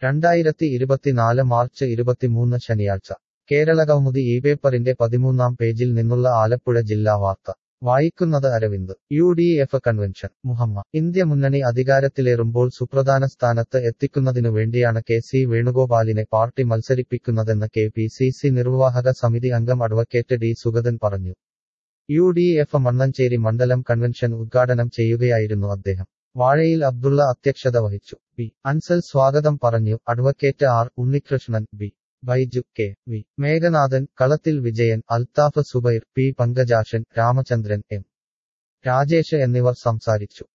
രണ്ടായിരത്തി ഇരുപത്തിനാല് മാർച്ച് ഇരുപത്തിമൂന്ന് ശനിയാഴ്ച കേരളകൗമുദി ഈ പേപ്പറിന്റെ പതിമൂന്നാം പേജിൽ നിന്നുള്ള ആലപ്പുഴ ജില്ലാ വാർത്ത വായിക്കുന്നത് Aravind U D F convention Muhamma India മുന്നണി അധികാരത്തിലേറുമ്പോൾ സുപ്രധാന സ്ഥാനത്ത് എത്തിക്കുന്നതിനു വേണ്ടിയാണ് കെ സി വേണുഗോപാലിനെ പാർട്ടി മത്സരിപ്പിക്കുന്നതെന്ന് കെ പി സി സി നിർവാഹക സമിതി അംഗം അഡ്വക്കേറ്റ് ഡി സുഗതൻ പറഞ്ഞു യു ഡി എഫ് മണ്ണഞ്ചേരി മണ്ഡലം കൺവെൻഷൻ ഉദ്ഘാടനം ചെയ്യുകയായിരുന്നു അദ്ദേഹം വാഴയിൽ അബ്ദുള്ള അധ്യക്ഷത വഹിച്ചു പി അൻസൽ സ്വാഗതം പറഞ്ഞു advocate R Unnikrishnan B Baiju K V Meghanathan Kalathil Vijayan Althaf Subair P Pankajashan Ramachandran M Rajesh എന്നിവർ സംസാരിച്ചു